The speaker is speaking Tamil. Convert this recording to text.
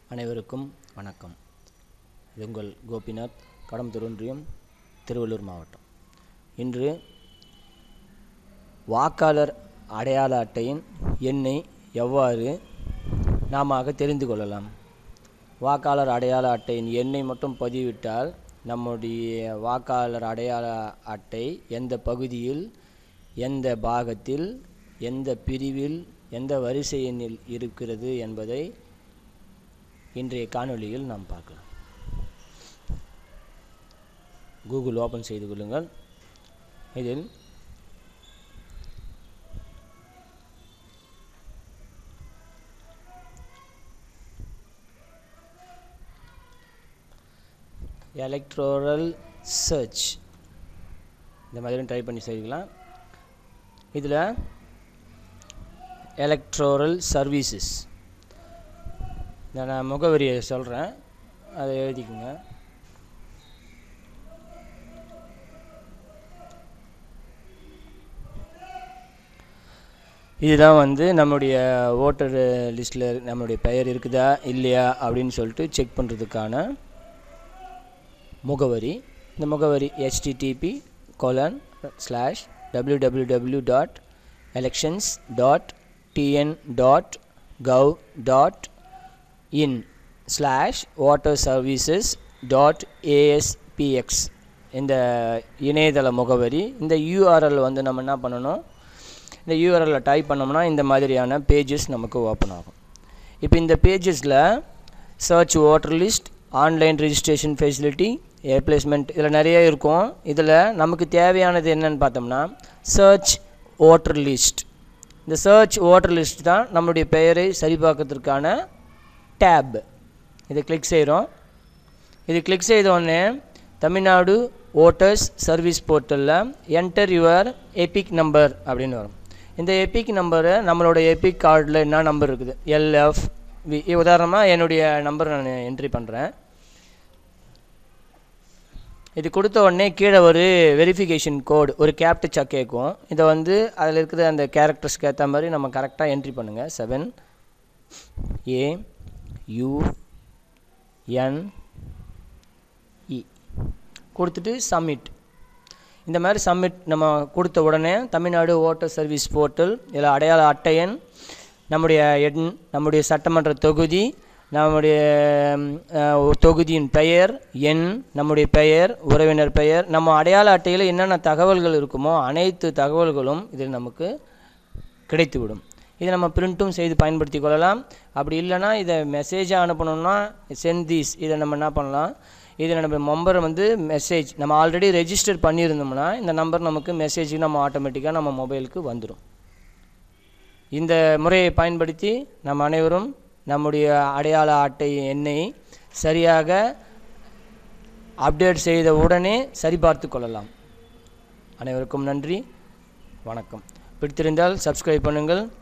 அனைவருக்கும் வணக்கம் இது உங்கள் கோபிநாத் கடம்பத்தூர் ஒன்றியம் திருவள்ளூர் மாவட்டம் இன்று வாக்காளர் அடையாள அட்டையின் எண்ணை எவ்வாறு நாம தெரிந்து கொள்ளலாம் வாக்காளர் அடையாள அட்டையின் எண்ணை மட்டும் பதிவிட்டால் நம்முடைய வாக்காளர் அடையாள அட்டை எந்த பகுதியில் எந்த பாகத்தில் எந்த பிரிவில் எந்த வரிசை எண்ணில் இருக்கிறது என்பதை இன்றைய காணொளியில் நாம் பார்க்கலாம் கூகுள் ஓப்பன் செய்து கொள்ளுங்கள் இதில் எலக்ட்ரோரல் சர்ச் இந்த மாதிரி ட்ரை பண்ணி செய்யலாம் இதில் எலக்ட்ரோரல் சர்வீசஸ் இந்த நான் முகவரியை சொல்கிறேன் அதை எழுதிக்கோங்க இதுதான் வந்து நம்முடைய ஓட்டர் லிஸ்ட்டில் நம்மளுடைய பெயர் இருக்குதா இல்லையா அப்படின்னு சொல்லிட்டு செக் பண்ணுறதுக்கான முகவரி இந்த முகவரி HTTP colon slash W W W dot elections dot TN dot gov dot in slash voter services dot ASPX இந்த இணையதள முகவரி இந்த யூஆர்எல் வந்து நம்ம என்ன பண்ணணும் இந்த யூஆர்எல்ல டைப் பண்ணோம்னா இந்த மாதிரியான பேஜஸ் நமக்கு ஓப்பன் ஆகும் இப்போ இந்த பேஜஸில் search voter list online registration facility ஏர்பிளேஸ்மெண்ட் இதில் நிறைய இருக்கும் இதில் நமக்கு தேவையானது என்னன்னு பார்த்தோம்னா சர்ச் வாட்டர் லிஸ்ட் இந்த சர்ச் வாட்டர் லிஸ்ட் தான் நம்மளுடைய பெயரை சரிபார்க்கறதுக்கான டேப் இதை கிளிக் செய்கிறோம் இது கிளிக் செய்த உடனே தமிழ்நாடு ஓட்டர்ஸ் சர்வீஸ் போர்ட்டலில் என்டர் யுவர் எபிக் நம்பர் அப்படின்னு வரும் இந்த எபிக் நம்பரை நம்மளோட எபிக் கார்டில் என்ன நம்பர் இருக்குது எல்எஃப் வி உதாரணமாக என்னுடைய நம்பர் நான் என்ட்ரி பண்ணுறேன் இது கொடுத்த உடனே கீழே ஒரு வெரிஃபிகேஷன் கோடு ஒரு கேப்டிச்சா கேட்கும் இதை வந்து அதில் இருக்கிற அந்த கேரக்டர்ஸ்க்கு ஏற்ற மாதிரி நம்ம கரெக்டாக என்ட்ரி பண்ணுங்கள் செவன் ஏ யூ என் இ கொடுத்துட்டு சப்மிட் இந்த மாதிரி சப்மிட் நம்ம கொடுத்த உடனே தமிழ்நாடு ஓட்டர் சர்வீஸ் போர்ட்டல் இதில் அடையாள அட்டையன் நம்முடைய எண் நம்முடைய சட்டமன்ற தொகுதி நம்முடைய தொகுதியின் பெயர் எண் நம்முடைய பெயர் உறவினர் பெயர் நம்ம அடையாள அட்டையில் என்னென்ன தகவல்கள் இருக்குமோ அனைத்து தகவல்களும் இதில் நமக்கு கிடைத்துவிடும் இதை நம்ம பிரிண்ட்டும் செய்து பயன்படுத்தி கொள்ளலாம் அப்படி இல்லைனா இதை மெசேஜாக அனுப்பணும்னா சென்ட் தீஸ் இதை நம்ம என்ன பண்ணலாம் இதில் நம்ம நம்பர் வந்து மெசேஜ் நம்ம ஆல்ரெடி ரெஜிஸ்டர் பண்ணியிருந்தோம்னா இந்த நம்பர் நமக்கு மெசேஜ் நம்ம ஆட்டோமேட்டிக்காக நம்ம மொபைலுக்கு வந்துடும் இந்த முறையை பயன்படுத்தி நம்ம அனைவரும் நம்முடைய அடையாள அட்டை எண்ணை சரியாக அப்டேட் செய்த உடனே சரிபார்த்து கொள்ளலாம் அனைவருக்கும் நன்றி வணக்கம் பிடித்திருந்தால் சப்ஸ்கிரைப் பண்ணுங்கள்